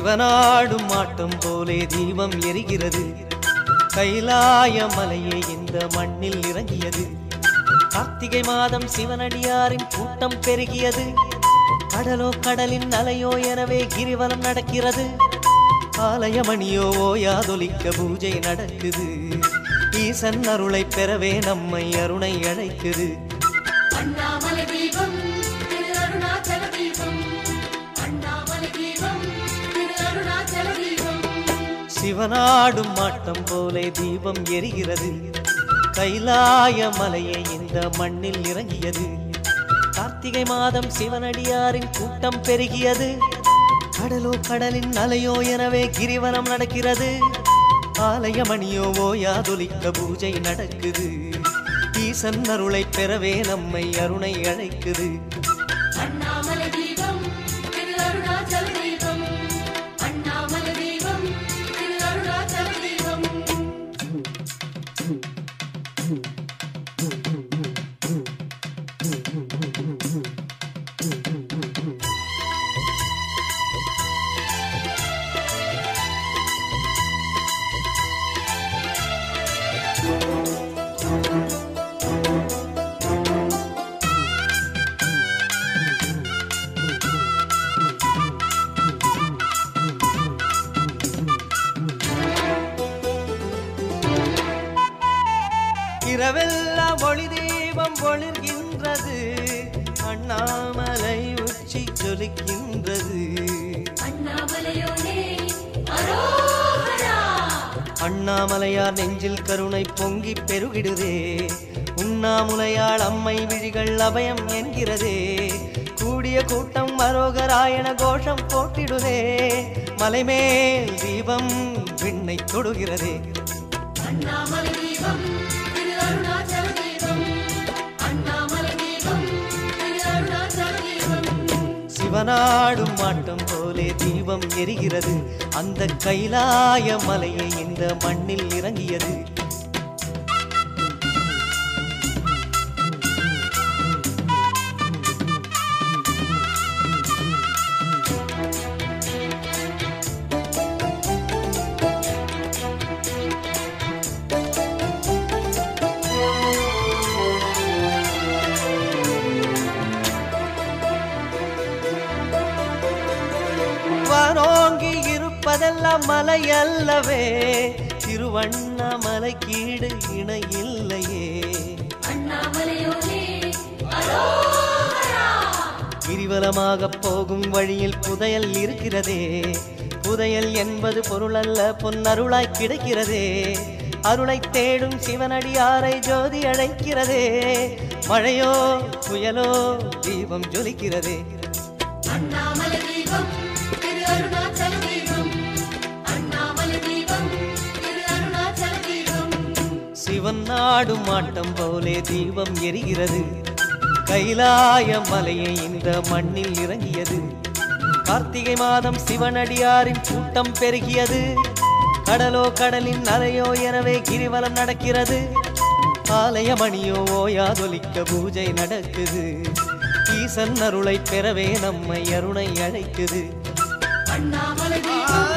சிவனாடும் ஆட்டம் போலே தீபம் எரிகிறது கைலாய மலையே இந்த மண்ணில் இறங்கியது கார்த்திகை மாதம் சிவனடியாரின் கூட்டம் பெருகியது கடலோ கடலின் அலையோ எனவே கிரிவலம் நடக்கிறது ஆலயமணியோ ஓயாதொலிக்க பூஜை நடக்குது ஈசன் அருளை பெறவே நம்மை அருணை அழைக்குது அண்ணாமலை தீபம் திரு அருணாச்சல தீபம் அண்ணாமலை தீபம் திரு அருணாச்சல தீபம் சிவனாடும் ஆட்டம் போலே தீபம் எரிகிறது கைலாய மலையே இந்த மண்ணில் இறங்கியது கார்த்திகை மாதம் சிவனடியாரின் கூட்டம் பெருகியது கடலோ கடலின் அலையோ எனவே கிரிவலம் நடக்கிறது ஆலயமணியோ ஓயாதொலிக்க பூஜை நடக்குது ஈசன் அருளை பெறவே நம்மை அருணை அழைக்குது அண்ணாமலை தீபம் திரு அருணாச்சல தீபம் அண்ணாமலை தீபம் திரு அருணாச்சல தீபம் இரவெல்லாம் ஒளி தீபம் ஒளிர்கின்றது அண்ணாமலை உச்சி ஜொலிக்கின்றது அண்ணாமலையோனே அரோகரா அண்ணாமலையார் நெஞ்சில் கருணை பொங்கி பெருகிடுதே உண்ணாமுலையாள் அம்மை விழிகள் அபயம் என்கிறதே கூடிய கூட்டம் அரோகராயண கோஷம் போட்டிடுதே மலைமேல் தீபம் விண்ணை தொடுகிறதே அண்ணாமலை தீபம் திரு அருணாச்சல தீபம் அண்ணாமலை தீபம் திரு அருணாச்சல தீபம் சிவனாடும் ஆட்டம் போலே தீபம் எரிகிறது அந்த கைலாய மலையை இந்த மண்ணில் இறங்கியது வானோங்கி இருப்பதெல்லாம் மலை அல்லவே திருவண்ணாமலை கீடு இணை இல்லையே அண்ணாமலையோனே அரோகரா கிரிவலமாக போகும் வழியில் புதையல் இருக்கிறதே புதையல் என்பது பொருளல்ல பொன்னருளாய் கிடைக்கிறதே அருளை தேடும் சிவனடியாரை ஜோதி அழைக்கிறதே மழையோ புயலோ தீபம் ஜொலிக்கிறதே அண்ணாமலை தீபம் திரு அருணாச்சல தீபம் அண்ணாமலை தீபம் திரு அருணாச்சல தீபம் சிவன் நாடும் ஆட்டம் போலே தீபம் எரிகிறது கைலாய மலையை இந்த மண்ணில் இறங்கியது கார்த்திகை மாதம் சிவனடியாரின் கூட்டம் பெருகியது கடலோ கடலின் அலையோ எனவே கிரிவலம் நடக்கிறது ஆலயமணியோ ஓயாதொலிக்க பூஜை நடக்குது ஈசன் அருளை பெறவே நம்மை அருணை அழைக்குது அண்ணாமலை தீபம்